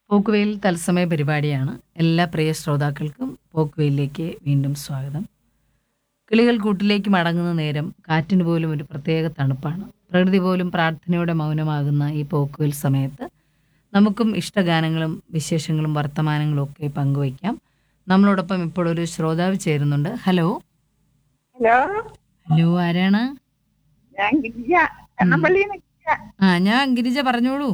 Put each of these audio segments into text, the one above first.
പോക്കുവെയിൽ തത്സമയ പരിപാടിയാണ് എല്ലാ പ്രിയ ശ്രോതാക്കൾക്കും പോക്കുവെയിലേക്ക് വീണ്ടും സ്വാഗതം കിളികൾ കൂട്ടിലേക്ക് മടങ്ങുന്ന നേരം കാറ്റിന് പോലും ഒരു പ്രത്യേക തണുപ്പാണ് പ്രകൃതി പോലും പ്രാർത്ഥനയോടെ മൗനമാകുന്ന ഈ പോക്കുവെയിൽ സമയത്ത് നമുക്കും ഇഷ്ടഗാനങ്ങളും വിശേഷങ്ങളും വർത്തമാനങ്ങളും ഒക്കെ പങ്കുവയ്ക്കാം നമ്മളോടൊപ്പം ഇപ്പോൾ ഒരു ശ്രോതാവ് ചേരുന്നുണ്ട് ഹലോ ഹലോ ഹലോ ആരാണ് ഞാൻ ഗിരിജ എണ്ണപ്പള്ളിയിൽ നിൽക്കുക ആ ഞാൻ ഗിരിജ പറഞ്ഞോളൂ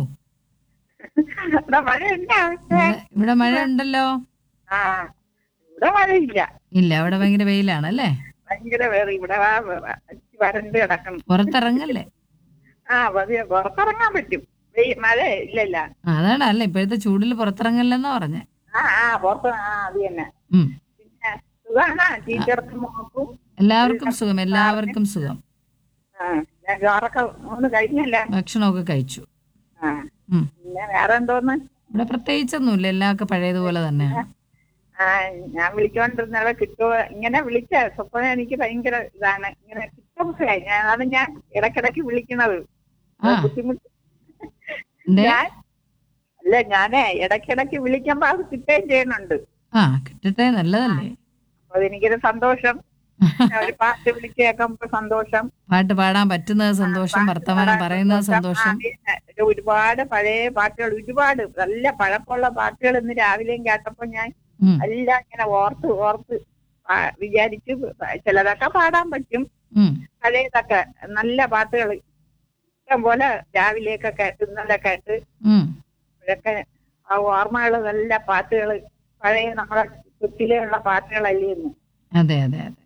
ഇവിടെ മഴയുണ്ടോ ഇവിടെ ഇവിടെ മഴ ഉണ്ടല്ലോ ആ ഇവിടെ മഴയില്ല ഇല്ല അവിടെ ഭയങ്കര വെയിലാണല്ലേ ഭയങ്കര വേറെ ഇവിടെ വാ- വാ- അടിച്ച് വരണ്ട് കിടക്കണം പുറത്തിറങ്ങല്ലേ ആ പതിയെ പുറത്തിറങ്ങാൻ പറ്റും വെയി- മഴ ഇല്ലല്ല ആ, അതാണ് അല്ല ഇപ്പോഴത്തെ ചൂടിൽ പുറത്തിറങ്ങല്ലെന്നാ പറഞ്ഞേ ആ ആ പുറത്ത് ആ അത് തന്നെ ഉം. പിന്നെ സുഖാണ് ടീച്ചർക്കും മോക്കും എല്ലാവർക്കും സുഖം എല്ലാവർക്കും സുഖം ആ ഞാൻ ചോറൊക്കെ ഒന്ന് കഴിഞ്ഞല്ല ഭക്ഷണമൊക്കെ കഴിച്ചു ആ ഉം. പിന്നെ വേറെ എന്തോന്ന് ഇവിടെ പ്രത്യേകിച്ചൊന്നുമില്ല എല്ലാവർക്കും പഴയതുപോലെ തന്നെയാണ് ആ ഞാൻ വിളിച്ചോണ്ടിരുന്നവ കിട്ടുമോ ഇങ്ങനെ വിളിച്ച സ്വപ്നം എനിക്ക് ഭയങ്കര ഇതാണ് ഇങ്ങനെ കിട്ടുമ്പോൾ ഞാൻ അതാണ് ഞാൻ ഇടക്കിടക്ക് വിളിക്കണത് ആ ബുദ്ധിമുട്ട് എന്തേ ഞാൻ അല്ല ഞാനേ ഇടക്കിടക്ക് വിളിക്കുമ്പോ അത് കിട്ടുകയും ചെയ്യുന്നുണ്ട് ആ കിട്ടട്ടെ നല്ലതല്ലേ അപ്പൊ അതെനിക്കൊരു സന്തോഷം ഒരു പാട്ട് വിളിച്ച് കേൾക്കുമ്പോ സന്തോഷം പാട്ട് പാടാൻ പറ്റുന്നത് സന്തോഷം വർത്തമാനം പറയുന്നത് സന്തോഷം ആ, പിന്നെ ഒരു ഒരുപാട് പഴയ പാട്ടുകൾ ഒരുപാട് നല്ല പഴക്കമുള്ള പാട്ടുകൾ ഇന്ന് രാവിലെയും കേട്ടപ്പോ ഞാൻ ഉം, എല്ലാം ഇങ്ങനെ ഓർത്ത് ഓർത്ത് പാ- വിചാരിച്ച് ചിലതൊക്കെ പാടാൻ പറ്റും ഉം. പഴയതൊക്കെ നല്ല പാട്ടുകൾ ഇഷ്ടം പോലെ രാവിലെയൊക്കെ കേട്ട് ഇന്നലെ കേട്ട് ഉം. ഇതൊക്കെ ആ ഓർമ്മകൾ നല്ല പാട്ടുകൾ പഴയ നമ്മളെ കുട്ടിയിലുള്ള പാട്ടുകളല്ലേ ഇന്ന് അതെ അതെ അതെ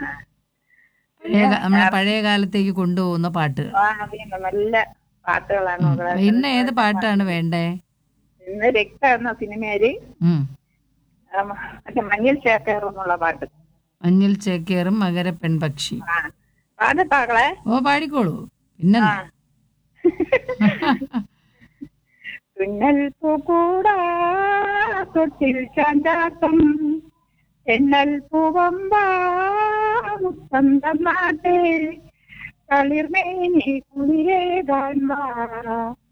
പഴയ കാ- നമ്മളെ പഴയ കാലത്തേക്ക് കൊണ്ടുപോകുന്ന പാട്ടുകൾ ആ അതന്നെ നല്ല പാട്ടുകളാണ് ഉം. മകളെ. ഇന്ന് ഏത് പാട്ടാണ് വേണ്ടേ ഇന്ന് രക്ത എന്ന സിനിമയില് ഉം. ആ, മറ്റേ മഞ്ഞൾ ചേക്കേർ എന്നുള്ള പാട്ട് മഞ്ഞൾ ചേക്കേറും മകര പെൺപക്ഷി ആ പാടത്താക്കളെ ഓ പാടിക്കോളൂ പിന്നെ ആ തുന്നൽ പൂക്കൂടാ തൊട്ടിൽ ചാഞ്ചാട്ടം എണ്ണൽ പൂവമ്പാ മുത്തന്തം നാട്ടേ തളിർമേനി കുളിരേകാൻ വാ